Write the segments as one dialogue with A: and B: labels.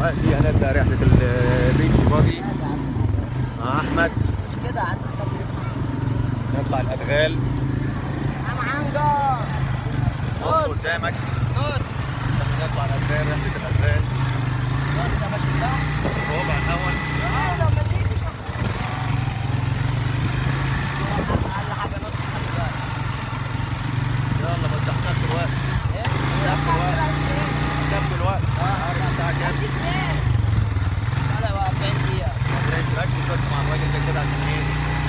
A: دلوقتي هنبدا رحله البيتش باجي مع احمد
B: مش كده عسل صبري
A: نطلع الادغال
B: انا عنجر
A: بص
B: بص.
A: قدامك
B: نص
A: نطلع الادغال رحله الادغال
B: بص يا باشا صح
A: ربع الاول
B: اه لو ما تيجي اقل حاجه نص خلي بالك
A: يلا بس حسبت الوقت
B: ايه
A: حسبت الوقت حسبت الوقت
B: آه،
A: عارف الساعه كام
B: لا لا 40 دقيقه
A: ماشي ركز بس مع الراجل ده كده عشان ايه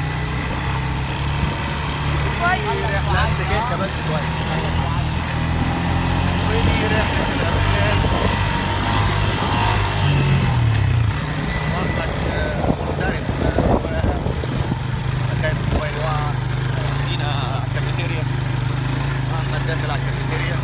B: خلص وعد.
A: نفسك انت بس كويس
B: خلص وعد.
A: ودي رحله الادغال احمد آه، محترف آه، سواقه خايف الموبايل يقع فينا كافيتيريا احمد داخل على الكافيتيريا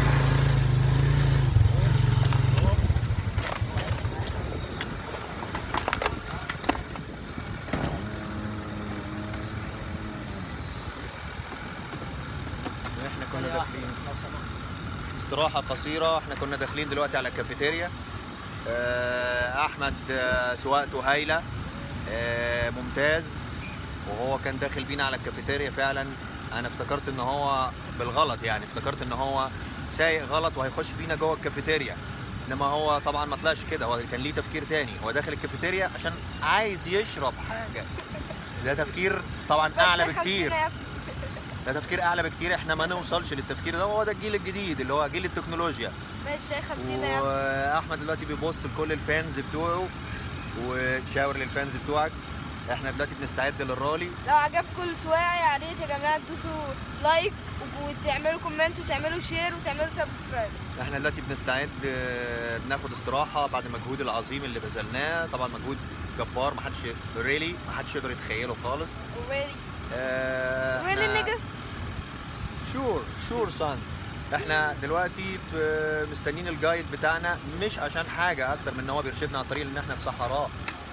A: احنا كنا
B: ثانية واحدة
A: داخلين
B: بس لو سمحت
A: استراحة قصيرة احنا كنا داخلين دلوقتي على الكافيتيريا آه، احمد آه، سواقته هايلة آه، ممتاز وهو كان داخل بينا على الكافيتيريا فعلا انا افتكرت ان هو بالغلط يعني افتكرت ان هو سايق غلط وهيخش بينا جوه الكافيتيريا انما هو طبعا ما طلعش كده هو كان ليه تفكير تاني هو داخل الكافيتيريا عشان عايز يشرب حاجة ده تفكير طبعا اعلى بكتير ده تفكير اعلى بكتير احنا ما نوصلش للتفكير ده هو ده الجيل الجديد اللي هو جيل التكنولوجيا
C: ماشي شاي 50 يا
A: واحمد دلوقتي بيبص لكل الفانز بتوعه وتشاور للفانز بتوعك احنا دلوقتي بنستعد للرالي
C: لو عجبكم السواقة يا ريت يا جماعة تدوسوا لايك وتعملوا كومنت وتعملوا شير وتعملوا سبسكرايب
A: احنا دلوقتي بنستعد آه، بناخد استراحه بعد المجهود العظيم اللي بذلناه طبعا مجهود جبار محدش ريلي محدش يقدر يتخيله خالص
C: really
A: آه،
C: really
A: احنا-
C: nigga
A: شور شور سان احنا دلوقتي في مستنيين الجايد بتاعنا مش عشان حاجه اكتر من ان هو بيرشدنا على الطريق لان احنا في صحراء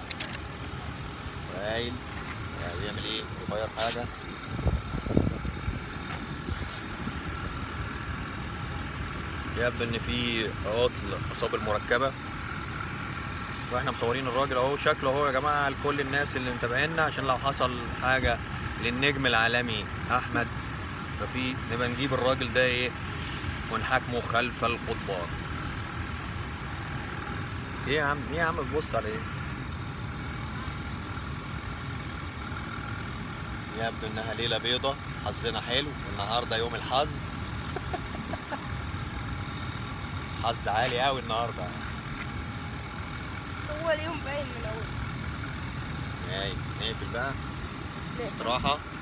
A: قايل يعني بيعمل ايه يغير حاجه يبدو ان في عطل اصاب المركبه واحنا مصورين الراجل اهو شكله اهو يا جماعه لكل الناس اللي متابعينا عشان لو حصل حاجه للنجم العالمي احمد ففي نبقى نجيب الراجل ده ايه ونحاكمه خلف القضبان ايه يا عم ايه يا عم بتبص على ايه يبدو انها ليله بيضة حظنا حلو النهارده يوم الحظ حظ عالي قوي النهارده
C: هو اليوم باين من أول
A: جاي نقفل بقى
C: نقفل.
A: استراحة